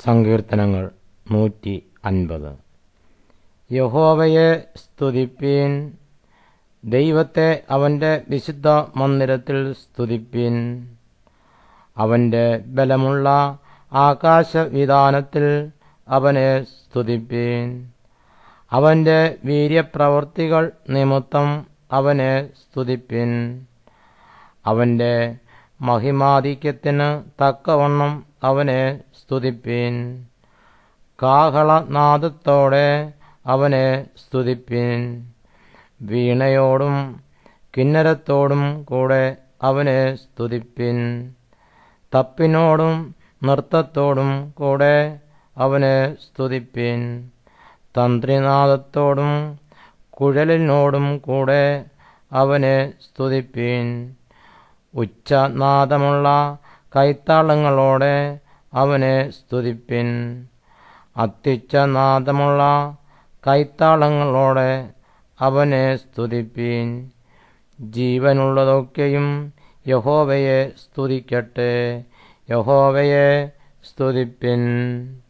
സങ്കീർത്തനങ്ങൾ നൂറ്റി അൻപത് യഹോവയെ സ്തുതിപ്പീൻ ദൈവത്തെ അവന്റെ വിശുദ്ധ മന്ദിരത്തിൽ സ്തുതിപ്പീൻ അവന്റെ ബലമുള്ള ആകാശവിധാനത്തിൽ അവനെ സ്തുതിപ്പീൻ അവന്റെ വീര്യപ്രവൃത്തികൾ നിമിത്തം അവനെ സ്തുതിപ്പിൻ അവന്റെ മഹിമാധിക്യത്തിന് തക്കവണ്ണം അവനെ സ്തുതിപ്പിൻ കാഹളനാദത്തോടെ അവനെ സ്തുതിപ്പിൻ വീണയോടും കിന്നരത്തോടും കൂടെ അവനെ സ്തുതിപ്പിൻ തപ്പിനോടും നൃത്തത്തോടും കൂടെ അവനെ സ്തുതിപ്പിൻ തന്ത്രിനാദത്തോടും കുഴലിനോടും കൂടെ അവനെ സ്തുതിപ്പിൻ ഉച്ചനാദമുള്ള കൈത്താളങ്ങളോടെ അവനെ സ്തുതിപ്പിൻ അത്യുച്ചനാദമുള്ള കൈത്താളങ്ങളോടെ അവനെ സ്തുതിപ്പിൻ ജീവനുള്ളതൊക്കെയും യഹോവയെ സ്തുതിക്കട്ടെ യഹോവയെ സ്തുതിപ്പിൻ